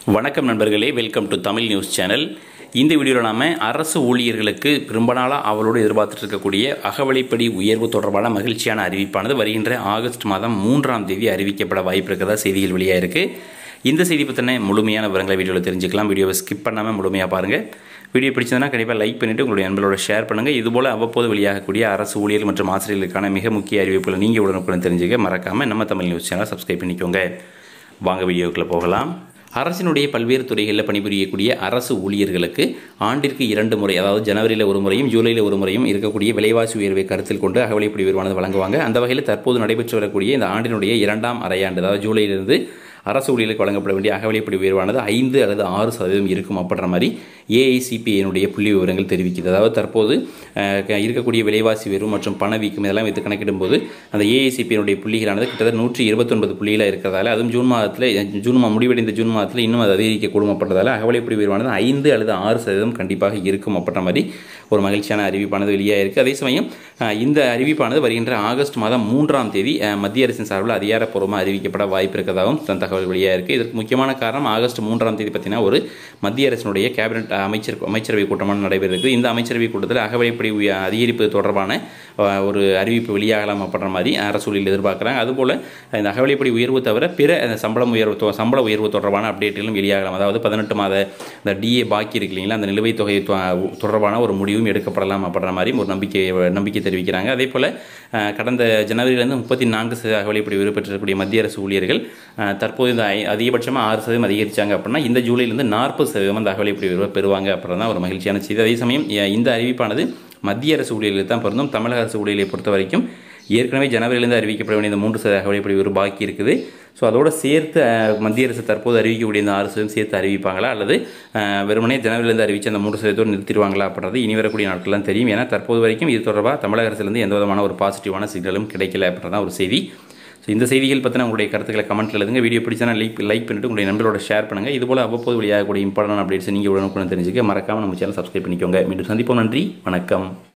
வணக்கம் நண்பர்களே welcome to Tamil news channel இந்த வீடியோவில் நாம அரசு ஊழியர்களுக்கு ரொம்ப நாளாக அவளோடு எதிர்பார்த்துட்டு இருக்கக்கூடிய அகவலைப்படி உயர்வு தொடர்பான மகிழ்ச்சியான அறிவிப்பானது வருகின்ற ஆகஸ்ட் மாதம் மூன்றாம் தேதி அறிவிக்கப்பட வாய்ப்பு இருக்கிறதா செய்திகள் வெளியாக இருக்கு இந்த செய்தி பற்றின முழுமையான விவரங்களை வீடியோவில் தெரிஞ்சுக்கலாம் வீடியோவை ஸ்கிப் பண்ணாமல் முழுமையாக பாருங்கள் வீடியோ பிடிச்சதுன்னா கண்டிப்பாக லைக் பண்ணிவிட்டு உங்களுடைய நண்பர்களோட ஷேர் பண்ணுங்கள் இதுபோல் அவ்வப்போது வெளியாகக்கூடிய அரசு ஊழியர்கள் மற்றும் ஆசிரியர்களுக்கான மிக முக்கிய அறிவிப்புகளை நீங்கள் உடனுக்குடன் தெரிஞ்சுக்க மறக்காமல் நம்ம தமிழ் நியூஸ் சேனல் சப்ஸ்கிரைப் பண்ணிக்கோங்க வாங்க வீடியோக்குள்ளே போகலாம் அரசினுடைய பல்வேறு துறைகளில் பணிபுரியக்கூடிய அரசு ஊழியர்களுக்கு ஆண்டிற்கு இரண்டு முறை அதாவது ஜனவரியில் ஒரு முறையும் ஜூலையில் ஒரு முறையும் இருக்கக்கூடிய விலைவாசி உயர்வை கருத்தில் கொண்டு அகவலைப்படி உயர்வானது வழங்குவாங்க அந்த வகையில் தற்போது நடைபெற்று வரக்கூடிய இந்த ஆண்டினுடைய இரண்டாம் அரையாண்டு அதாவது ஜூலையிலிருந்து அரசு ஊழியர்களுக்கு வழங்கப்பட வேண்டிய அகவலைப்படி உயர்வானது ஐந்து அல்லது ஆறு சதவீதம் இருக்கும் அப்படின்ற மாதிரி ஏஐசிபிஐனுடைய புள்ளி விவரங்கள் தெரிவிக்கிறது அதாவது தற்போது அஹ், இருக்கக்கூடிய விலைவாசி உயர்வு மற்றும் பணவீக்கம் இதெல்லாம் வைத்து கணக்கிடும்போது அந்த ஏஐசிபியினுடைய புள்ளிகளானது கிட்டத்தட்ட நூற்றி இருபத்தொன்பது புள்ளியில் இருக்கிறதால அதுவும் ஜூன் மாதத்தில் ஜூன் மா முடிவடைந்த ஜூன் மாதத்தில் இன்னும் அது அதிகரிக்கக்கூடும் அப்படின்றதால அகவலைப்படி உயர்வானது ஐந்து அல்லது ஆறு சதவீதம் கண்டிப்பாக இருக்கும் அப்படின்ற மாதிரி ஒரு மகிழ்ச்சியான அறிவிப்பானது வெளியாக இருக்குது அதே சமயம் அஹ், இந்த அறிவிப்பானது வருகின்ற ஆகஸ்ட் மாதம் மூன்றாம் தேதி அஹ், மத்திய அரசின் சார்பில் அதிகாரப்பூர்வமாக அறிவிக்கப்பட வாய்ப்பு இருக்கிறதாகவும் தன் தகவல் வெளியாக இருக்குது இதற்கு முக்கியமான காரணம் ஆகஸ்ட் மூன்றாம் தேதி பார்த்தீங்கன்னா ஒரு மத்திய அரசினுடைய கேபினட் அமைச்சர் அமைச்சரவை கூட்டமான நடைபெற இருக்குது இந்த அமைச்சரவை கூட்டத்தில் அகவைப்படி உய- அதிகரிப்பு தொடர்பான அஹ், ஒரு அறிவிப்பு வெளியாகலாம் அப்படின்ற மாதிரி அரசூழில் எதிர்பார்க்குறாங்க அதுபோல் இந்த அகவலைப்படி உயர்வு தவிர பிற அந்த சம்பளம் உயர்வு தொ- சம்பள உயர்வு தொடர்பான அப்டேட்டுகளும் வெளியாகலாம் அதாவது பதினெட்டு மாத இந்த டிஏ பாக்கி இருக்கு இல்லைங்களா அந்த நிலுவைத் தொகை தொ- தொடர்பான ஒரு முடிவும் எடுக்கப்படலாம் அப்படின்ற மாதிரி ஒரு நம்பிக்கை நம்பிக்கை தெரிவிக்கிறாங்க அதே போல் அஹ், கடந்த ஜனவரியிலேருந்து முப்பத்தி நான்கு சதவீத அகவலைப்படி உயர்வு பெற்றிருக்கக்கூடிய மத்திய அரசு ஊழியர்கள் அஹ், தற்போது இந்த ஐ- அதிகபட்சமாக ஆறு சதவீதம் அதிகரிச்சாங்க அப்படின்னா இந்த ஜூலையிலேருந்து நாற்பது சதவீதம் அந்த அகவலைப்படி உயர்வை பெறுவாங்க அப்புறம் தான் ஒரு மகிழ்ச்சியான செய்தி அதே சமயம் அஹ், இந்த அறிவிப்பானது மத்திய அரசு ஊழியர்களுக்கு தான் பொருந்தும் தமிழக அரசு ஊழியர்களை பொறுத்த வரைக்கும் ஏற்கனவே ஜனவரியிலேருந்து அறிவிக்கப்பட வேண்டிய இந்த மூன்று சதவீத அகவலைப்படி ஒரு பாக்கி இருக்குது ஸோ அதோட சேர்த்து அஹ், மத்திய அரசு தற்போது அறிவிக்கக்கூடிய இந்த ஆறு சதவீதம் சேர்த்து அறிவிப்பாங்களா அல்லது அஹ், வெறுமனே ஜனவரியிலேருந்து அறிவிச்ச அந்த மூன்று சதவீதத்தோடு நிறுத்திடுவாங்களா அப்படின்றது இனி வரக்கூடிய நாட்கள்லாம் தெரியும் ஏன்னா தற்போது வரைக்கும் இது தொடர்பாக தமிழக அரசுலேருந்து எந்த விதமான ஒரு பாசிட்டிவான சிக்னலும் கிடைக்கல அப்படின்றதான் ஒரு செய்தி ஸோ இந்த செய்திகள் பற்றின உங்களுடைய கருத்துக்களை கமெண்ட்டில் எழுதுங்க வீடியோ பிடிச்சா லைக் லைக் பண்ணிட்டு உங்களுடைய நண்பரோட ஷேர் பண்ணுங்கள் இதுபோல் அவ்வப்போது வெளியாகக்கூடிய இம்பார்ட்டன்ட் அப்டேட்ஸ் நீங்கள் உடனுக்குடன் தெரிஞ்சுக்க மறக்காமல் நம்ம சேனல் சப்ஸ்கிரைப் பண்ணிக்கோங்க மீண்டும் சந்திப்போம் நன்றி வணக்கம்